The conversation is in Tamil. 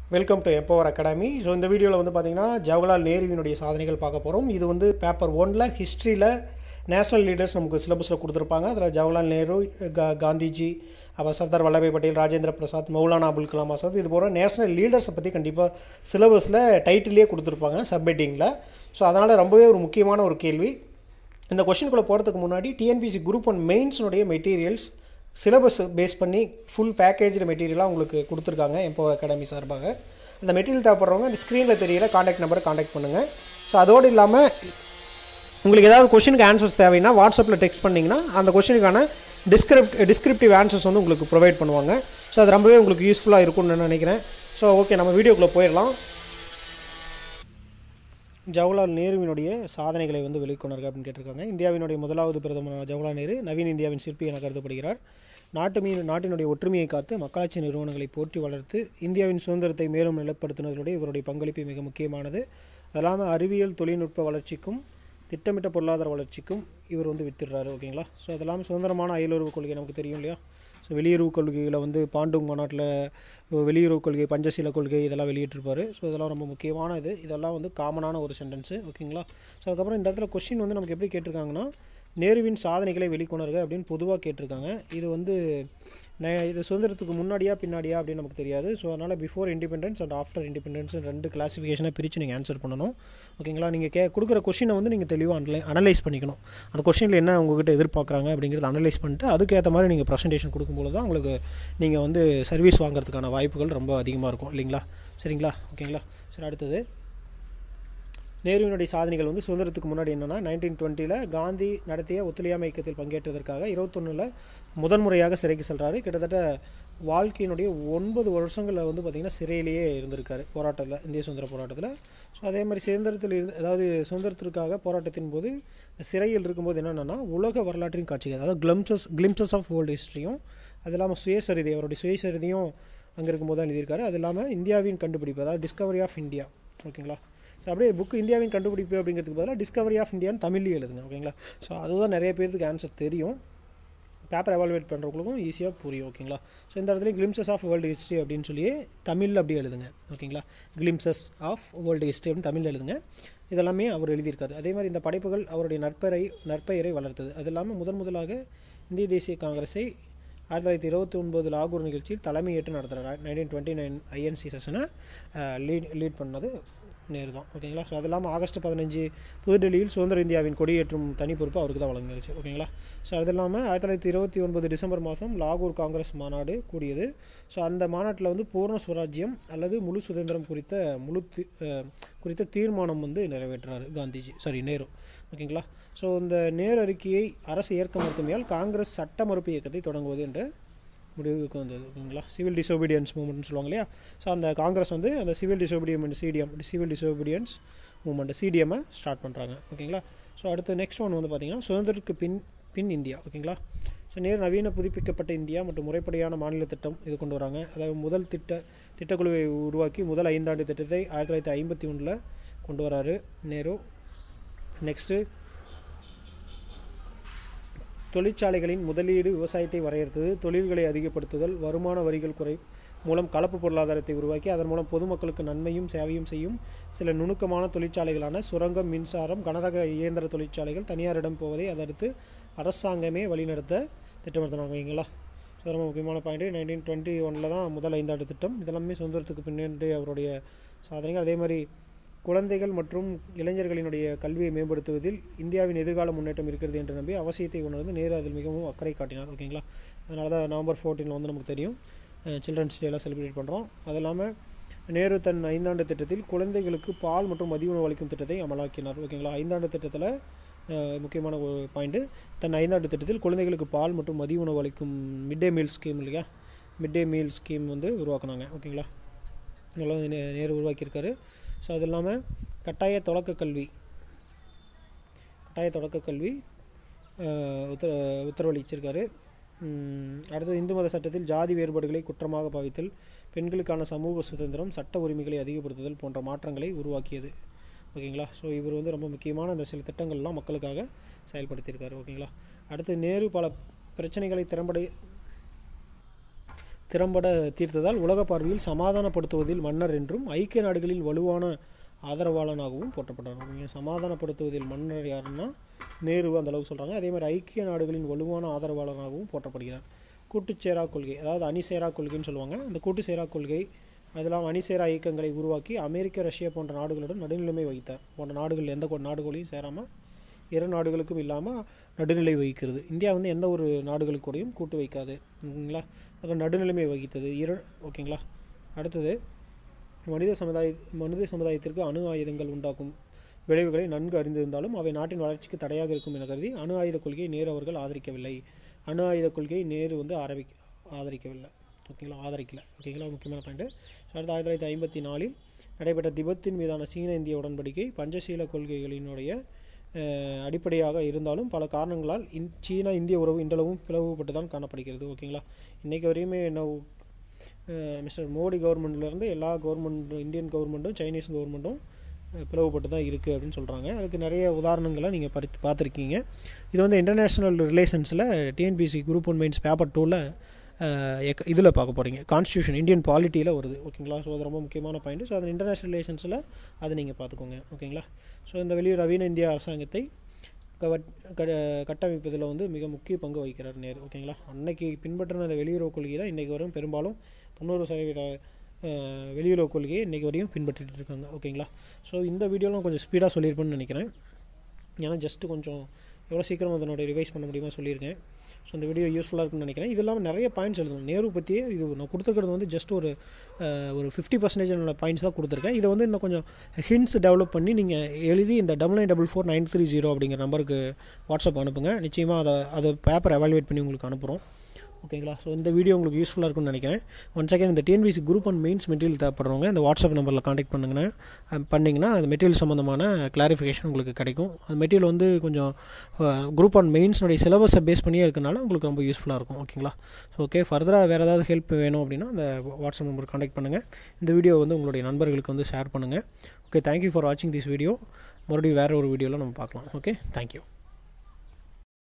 welcome to empower academy so இந்த வீடியோவில் வந்து பார்த்தீங்கன்னா ஜவஹர்லால் நேருவினுடைய சாதனைகள் பார்க்க போகிறோம் இது வந்து பேப்பர் ஒனில் ஹிஸ்ட்ரியில் நேஷனல் லீடர்ஸ் நமக்கு சிலபஸில் கொடுத்துருப்பாங்க அதில் ஜவஹர்லால் நேரு கா காந்திஜி அப்புறம் சர்தார் வல்லபாய் பட்டேல் ராஜேந்திர பிரசாத் மௌலானா அபுல் கலாம் ஆசாத் இது போன்ற நேஷனல் லீடர்ஸை பற்றி கண்டிப்பாக சிலபஸில் டைட்டிலே கொடுத்துருப்பாங்க சப்மிட்டிங்கில் ஸோ அதனால் ரொம்பவே ஒரு முக்கியமான ஒரு கேள்வி இந்த கொஷினுக்குள்ளே போகிறதுக்கு முன்னாடி டிஎன்பிசி குரூப் ஒன் மெயின்ஸுடைய மெட்டீரியல்ஸ் சிலபஸ் பேஸ் பண்ணி ஃபுல் பேக்கேஜ் மெட்டீரியலாக உங்களுக்கு கொடுத்துருக்காங்க எம்பவர் அகாடமி சார்பாக அந்த மெட்டீரியல் தேவைப்படுறவங்க இந்த ஸ்க்ரீனில் தெரியல காண்டாக்ட் நம்பரை காண்டாக்ட் பண்ணுங்கள் ஸோ அதோடு இல்லாமல் உங்களுக்கு ஏதாவது கொஷினுக்கு ஆன்சர்ஸ் தேவைன்னா வாட்ஸ்அப்பில் டெக்ஸ்ட் பண்ணிங்கன்னா அந்த கொஷினுக்கான டிஸ்கிரிப்ட் டிஸ்கிரிப்டிவ் ஆன்சர்ஸ் வந்து உங்களுக்கு ப்ரொவைட் பண்ணுவாங்க ஸோ அது ரொம்பவே உங்களுக்கு யூஸ்ஃபுல்லாக இருக்கும்னு நான் நினைக்கிறேன் ஸோ ஓகே நம்ம வீடியோக்குள்ளே போயிடலாம் ஜவஹர்லால் நேருவினுடைய சாதனைகளை வந்து வெளிக்கொணர்க அப்படின்னு கேட்டிருக்காங்க இந்தியாவினுடைய முதலாவது பிரதமர் ஜவஹர்லால் நேரு நவீன இந்தியாவின் சிற்பி என கருதப்படுகிறார் நாட்டு மீ நாட்டினுடைய ஒற்றுமையை காத்து மக்களாட்சி நிறுவனங்களை போற்றி வளர்த்து இந்தியாவின் சுதந்திரத்தை மேலும் நிலைப்படுத்தினதோடு இவருடைய பங்களிப்பு மிக முக்கியமானது அது இல்லாமல் அறிவியல் தொழில்நுட்ப வளர்ச்சிக்கும் திட்டமிட்ட பொருளாதார வளர்ச்சிக்கும் இவர் வந்து வித்துடுறாரு ஓகேங்களா ஸோ அது இல்லாமல் சுதந்திரமான அயலுறவு கொள்கை நமக்கு தெரியும் இல்லையா ஸோ வெளியுறவு கொள்கைகளை வந்து பாண்டுங் மாநாட்டில் வெளியுறவு கொள்கை பஞ்சசீல கொள்கை இதெல்லாம் வெளியிட்டிருப்பார் ஸோ இதெல்லாம் ரொம்ப முக்கியமான இது இதெல்லாம் வந்து காமனான ஒரு சென்டென்ஸு ஓகேங்களா ஸோ அதுக்கப்புறம் இந்த இடத்துல கொஷின் வந்து நமக்கு எப்படி கேட்டிருக்காங்கன்னா நேருவின் சாதனைகளை வெளிக்கொணர்க அப்படின்னு பொதுவாக கேட்டிருக்காங்க இது வந்து நே இது சுதந்திரத்துக்கு முன்னாடியா பின்னாடியா அப்படின்னு நமக்கு தெரியாது ஸோ அதனால் before independence and after independence ரெண்டு கிளாஸிஃபிகேஷனை பிரித்து நீங்கள் ஆன்சர் பண்ணணும் ஓகேங்களா நீங்கள் கே கொடுக்குற கொஷினை வந்து நீங்கள் தெளிவாக அனலை அனலைஸ் பண்ணிக்கணும் அந்த கொஷினில் என்ன உங்ககிட்ட எதிர்பார்க்குறாங்க அப்படிங்கிறத அனலைஸ் பண்ணிட்டு அதுக்கேற்ற மாதிரி நீங்கள் ப்ரெசன்டேஷன் கொடுக்கும்போது தான் உங்களுக்கு நீங்கள் வந்து சர்வீஸ் வாங்குறதுக்கான வாய்ப்புகள் ரொம்ப அதிகமாக இருக்கும் இல்லைங்களா சரிங்களா ஓகேங்களா சரி அடுத்தது நேருவினுடைய சாதனைகள் வந்து சுதந்திரத்துக்கு முன்னாடி என்னென்னா நைன்டீன் டுவெண்ட்டியில் காந்தி நடத்திய ஒத்துழையாமை இயக்கத்தில் பங்கேற்றதற்காக இருபத்தொன்னில் முதன்முறையாக சிறைக்கு செல்கிறாரு கிட்டத்தட்ட வாழ்க்கையினுடைய ஒன்பது வருஷங்களில் வந்து பார்த்திங்கன்னா சிறையிலேயே இருந்திருக்காரு போராட்டத்தில் இந்திய சுதந்திர போராட்டத்தில் ஸோ அதே மாதிரி சுதந்திரத்தில் இருந்து அதாவது சுதந்திரத்திற்காக போராட்டத்தின் போது சிறையில் இருக்கும்போது என்னென்னா உலக வரலாற்றின் காட்சிகள் அதாவது கிளம்சஸ் கிளிம்சஸ் ஆஃப் வேர்ல்டு ஹிஸ்ட்ரியும் அது இல்லாமல் சுயசரிதை அவருடைய சுயசரிதையும் அங்கே இருக்கும்போது தான் எழுதியிருக்காரு அது இல்லாமல் இந்தியாவின் கண்டுபிடிப்பு அதாவது டிஸ்கவரி ஆஃப் இந்தியா ஓகேங்களா ஸோ அப்படியே புக்கு இந்தியாவின் கண்டுபிடிப்பு அப்படிங்கிறதுக்கு பதிலாக டிஸ்கவரி ஆஃப் இந்தியான்னு தமிழ்லேயே எழுதுங்க ஓகேங்களா ஸோ அதுதான் நிறைய பேருக்கு ஆன்சர் தெரியும் பேப்பர் எவால்வேட் பண்ணுறவங்களுக்கும் ஈஸியாக புரியும் ஓகேங்களா ஸோ இந்த இடத்துல கிளிம்சஸ் ஆஃப் வேர்ல்டு ஹிஸ்ட்ரி அப்படின்னு சொல்லி தமிழில் அப்படியே எழுதுங்க ஓகேங்களா கிளிம்சஸ் ஆஃப் வேர்ல்டு ஹிஸ்ட்ரி அப்படின்னு தமிழில் எழுதுங்க இதெல்லாமே அவர் எழுதியிருக்காரு அதே மாதிரி இந்த படைப்புகள் அவருடைய நற்பெயரை நற்பெயரை வளர்த்தது அது இல்லாமல் முதன் முதலாக இந்திய தேசிய காங்கிரஸை ஆயிரத்தி தொள்ளாயிரத்தி இருபத்தி ஒன்பது லாகூர் நிகழ்ச்சியில் தலைமையேற்று நடத்துகிறார் நைன்டீன் டுவெண்ட்டி நைன் ஐஎன்சி செஷனை லீட் லீட் பண்ணது நேரு தான் ஓகேங்களா ஸோ அது இல்லாமல் ஆகஸ்ட் பதினஞ்சு புதுடெல்லியில் சுதந்திர இந்தியாவின் கொடியேற்றும் தனி பொறுப்பு அவருக்கு தான் வழங்கிடுச்சு ஓகேங்களா ஸோ அது இல்லாமல் ஆயிரத்தி தொள்ளாயிரத்தி இருபத்தி ஒன்பது டிசம்பர் மாதம் லாகூர் காங்கிரஸ் மாநாடு கூடியது ஸோ அந்த மாநாட்டில் வந்து பூர்ண சுவராஜ்யம் அல்லது முழு சுதந்திரம் குறித்த முழு குறித்த தீர்மானம் வந்து நிறைவேற்றினார் காந்திஜி சாரி நேரு ஓகேங்களா ஸோ இந்த நேரு அறிக்கையை அரசு ஏற்க மறுத்தமையால் காங்கிரஸ் சட்ட மறுப்பு இயக்கத்தை தொடங்குவது என்று முடிவுக்கு வந்தது ஓகேங்களா சிவில் டிசோபீடியன்ஸ் மூமெண்ட்னு சொல்லுவாங்க இல்லையா ஸோ அந்த காங்கிரஸ் வந்து அந்த civil disobedience CDM civil disobedience movement சிடிஎம்மை ஸ்டார்ட் பண்ணுறாங்க ஓகேங்களா ஸோ அடுத்து நெக்ஸ்ட் ஒன் வந்து பார்த்திங்கன்னா சுதந்திரத்துக்கு பின் பின் இந்தியா ஓகேங்களா ஸோ நேரு நவீன புதுப்பிக்கப்பட்ட இந்தியா மற்றும் முறைப்படியான மாநில திட்டம் இது கொண்டு வராங்க அதாவது முதல் திட்ட திட்டக்குழுவை உருவாக்கி முதல் ஐந்தாண்டு திட்டத்தை ஆயிரத்தி தொள்ளாயிரத்தி ஐம்பத்தி ஒன்றில் கொண்டு வராரு நேரு நெக்ஸ்ட்டு தொழிற்சாலைகளின் முதலீடு விவசாயத்தை வரையறுத்தது தொழில்களை அதிகப்படுத்துதல் வருமான வரிகள் குறை மூலம் கலப்பு பொருளாதாரத்தை உருவாக்கி அதன் மூலம் பொதுமக்களுக்கு நன்மையும் சேவையும் செய்யும் சில நுணுக்கமான தொழிற்சாலைகளான சுரங்கம் மின்சாரம் கனரக இயந்திர தொழிற்சாலைகள் தனியாரிடம் போவதை அதடுத்து அரசாங்கமே வழிநடத்த திட்டமிடுத்தினாங்க வைங்களா ஸோ ரொம்ப முக்கியமான பாயிண்ட் நைன்டீன் டுவெண்ட்டி ஒனில் தான் முதல் ஐந்தாண்டு திட்டம் இதெல்லாமே சுதந்திரத்துக்கு பின்னாடி அவருடைய சாதனைகள் அதே மாதிரி குழந்தைகள் மற்றும் இளைஞர்களினுடைய கல்வியை மேம்படுத்துவதில் இந்தியாவின் எதிர்கால முன்னேற்றம் இருக்கிறது என்று நம்பி அவசியத்தை உணர்ந்து நேரு அதில் மிகவும் அக்கறை காட்டினார் ஓகேங்களா அதனால தான் நவம்பர் ஃபோர்டீனில் வந்து நமக்கு தெரியும் சில்ட்ரன்ஸ் டேலாம் செலிப்ரேட் பண்ணுறோம் அது இல்லாமல் நேரு தன் ஐந்தாண்டு திட்டத்தில் குழந்தைகளுக்கு பால் மற்றும் மதிய உணவு அளிக்கும் திட்டத்தை அமலாக்கினார் ஓகேங்களா ஐந்தாண்டு திட்டத்தில் முக்கியமான ஒரு பாயிண்ட்டு தன் ஐந்தாண்டு திட்டத்தில் குழந்தைகளுக்கு பால் மற்றும் மதிய உணவு அளிக்கும் மிட் டே மீல் ஸ்கீம் இல்லையா மிட் டே மீல் ஸ்கீம் வந்து உருவாக்குனாங்க ஓகேங்களா இதெல்லாம் நேரு உருவாக்கியிருக்காரு ஸோ அது இல்லாமல் கட்டாய தொடக்க கல்வி கட்டாய தொடக்க கல்வி உத்தர உத்தரவளிச்சிருக்காரு அடுத்தது இந்து மத சட்டத்தில் ஜாதி வேறுபாடுகளை குற்றமாக பாவித்தல் பெண்களுக்கான சமூக சுதந்திரம் சட்ட உரிமைகளை அதிகப்படுத்துதல் போன்ற மாற்றங்களை உருவாக்கியது ஓகேங்களா ஸோ இவர் வந்து ரொம்ப முக்கியமான அந்த சில திட்டங்கள்லாம் மக்களுக்காக செயல்படுத்தியிருக்காரு ஓகேங்களா அடுத்து நேரு பல பிரச்சனைகளை திறம்பட திறம்பட தீர்த்ததால் உலக பார்வையில் சமாதானப்படுத்துவதில் மன்னர் என்றும் ஐக்கிய நாடுகளில் வலுவான ஆதரவாளனாகவும் போற்றப்பட்டார் நீங்க சமாதானப்படுத்துவதில் மன்னர் யாருன்னா நேரு அந்த அளவுக்கு சொல்கிறாங்க அதே மாதிரி ஐக்கிய நாடுகளின் வலுவான ஆதரவாளனாகவும் போற்றப்படுகிறார் கூட்டுச்சேரா கொள்கை அதாவது அணிசேரா கொள்கைன்னு சொல்லுவாங்க இந்த கூட்டுச்சேரா கொள்கை அதெல்லாம் அணிசேரா இயக்கங்களை உருவாக்கி அமெரிக்க ரஷ்யா போன்ற நாடுகளுடன் நடுநிலைமை வகித்தார் போன்ற நாடுகள் எந்த கொ- நாடுகளையும் சேராமல் இரு நாடுகளுக்கும் இல்லாமல் நடுநிலை வகிக்கிறது இந்தியா வந்து எந்த ஒரு நாடுகளுக்கு கூடயும் கூட்டு வைக்காது ஓகேங்களா அப்போ நடுநிலைமை வகித்தது இரு ஓகேங்களா அடுத்தது மனித சமுதாய மனித சமுதாயத்திற்கு அணு ஆயுதங்கள் உண்டாக்கும் விளைவுகளை நன்கு அறிந்திருந்தாலும் அவை நாட்டின் வளர்ச்சிக்கு தடையாக இருக்கும் என கருதி அணு ஆயுத கொள்கையை நேரு அவர்கள் ஆதரிக்கவில்லை அணு ஆயுத கொள்கையை நேரு வந்து ஆரம்பி ஆதரிக்கவில்லை ஓகேங்களா ஆதரிக்கல ஓகேங்களா முக்கியமான பாயிண்ட் அடுத்து ஆயிரத்தி தொள்ளாயிரத்தி ஐம்பத்தி நாலில் நடைபெற்ற திபெத்தின் மீதான சீன இந்திய உடன்படிக்கை பஞ்சசீல கொள்கைகளினுடைய அஹ், அடிப்படையாக இருந்தாலும் பல காரணங்களால் இந் சீனா இந்திய உறவு இன்றளவும் பிளவுபட்டு தான் காணப்படுகிறது ஓகேங்களா இன்றைக்கு வரையுமே என்ன மிஸ்டர் மோடி கவர்மெண்ட்லேருந்து எல்லா கவர்மெண்ட் இந்தியன் கவர்மெண்ட்டும் சைனீஸ் கவர்மெண்ட்டும் அஹ், பிளவுபட்டு தான் இருக்குது அப்படின்னு சொல்கிறாங்க அதுக்கு நிறைய உதாரணங்களை நீங்கள் படித்து பார்த்துருக்கீங்க இது வந்து இன்டர்நேஷ்னல் ரிலேஷன்ஸில் TNPSC group one mains paper டூவில் இதில் பார்க்க போகிறீங்க கான்ஸ்டியூஷன் இந்தியன் பாலிட்டியில் வருது ஓகேங்களா ஸோ அது ரொம்ப முக்கியமான பாயிண்ட் ஸோ அது இன்டர்நேஷ்னல் ரிலேஷன்ஸில் அதை நீங்கள் பார்த்துக்கோங்க ஓகேங்களா ஸோ இந்த வெளி நவீன இந்திய அரசாங்கத்தை கவட்- க- கட்டமைப்பதில் வந்து மிக முக்கிய பங்கு வகிக்கிறார் நேரு ஓகேங்களா அன்னைக்கு பின்பற்றின அந்த வெளியுறவு கொள்கை தான் இன்றைக்கு வரும் பெரும்பாலும் தொண்ணூறு சதவீத அஹ், வெளியுறவு கொள்கையை இன்றைக்கு வரையும் பின்பற்றிட்டு இருக்காங்க ஓகேங்களா ஸோ இந்த வீடியோலாம் கொஞ்சம் ஸ்பீடாக சொல்லியிருப்பேன்னு நினைக்கிறேன் ஏன்னா ஜஸ்ட்டு கொஞ்சம் எவ்வளோ சீக்கிரம் அதனோட ரிவைஸ் பண்ண முடியுமா சொல்லியிருக்கேன் ஸோ இந்த வீடியோ யூஸ்ஃபுல்லாக இருக்கும்னு நினைக்கிறேன் இது இல்லாமல் நிறைய பாயிண்ட்ஸ் எழுதணும் நேரு பற்றியே இது நான் கொடுத்துருக்கிறது வந்து ஜஸ்ட் ஒரு அஹ், ஒரு ஃபிஃப்டி பர்சன்டேஜ் பாயிண்ட்ஸ் தான் கொடுத்துருக்கேன் இதை வந்து இன்னும் கொஞ்சம் ஹிண்ட்ஸ் டெவலப் பண்ணி நீங்கள் எழுதி இந்த double nine double four nine three zero அப்படிங்கிற நம்பருக்கு வாட்ஸ்அப் அனுப்புங்க நிச்சயமாக அதை அதை பேப்பர் எவாலுவேட் பண்ணி உங்களுக்கு அனுப்புகிறோம் ஓகேங்களா ஸோ இந்த வீடியோ உங்களுக்கு யூஸ்ஃபுல்லாக இருக்கும்னு நினைக்கிறேன் ஒன் செகண்ட் இந்த TNPSC group and mains material தேவைப்படுறவங்க இந்த வாட்ஸ்அப் நம்பரில் காண்டாக்ட் பண்ணுங்கன்னா அஹ், பண்ணிங்கன்னா அந்த மெட்டீரியல் சம்மந்தமான கிளாரிஃபிகேஷன் உங்களுக்கு கிடைக்கும் அந்த மெட்டீரியல் வந்து கொஞ்சம் குரூப் அண்ட் மெயின்ஸ்னுடைய சிலபஸை பேஸ் பண்ணியே இருக்கனால உங்களுக்கு ரொம்ப யூஸ்ஃபுல்லாக இருக்கும் ஓகேங்களா ஸோ ஓகே ஃபர்தராக வேறு ஏதாவது ஹெல்ப் வேணும் அப்படின்னா அந்த வாட்ஸ்அப் நம்பர் காண்டாக்ட் பண்ணுங்கள் இந்த வீடியோ வந்து உங்களுடைய நண்பர்களுக்கு வந்து ஷேர் பண்ணுங்கள் ஓகே தேங்க்யூ ஃபார் வாட்சிங் திஸ் வீடியோ மறுபடியும் வேறு ஒரு வீடியோவில் நம்ம பார்க்கலாம் ஓகே தேங்க்யூ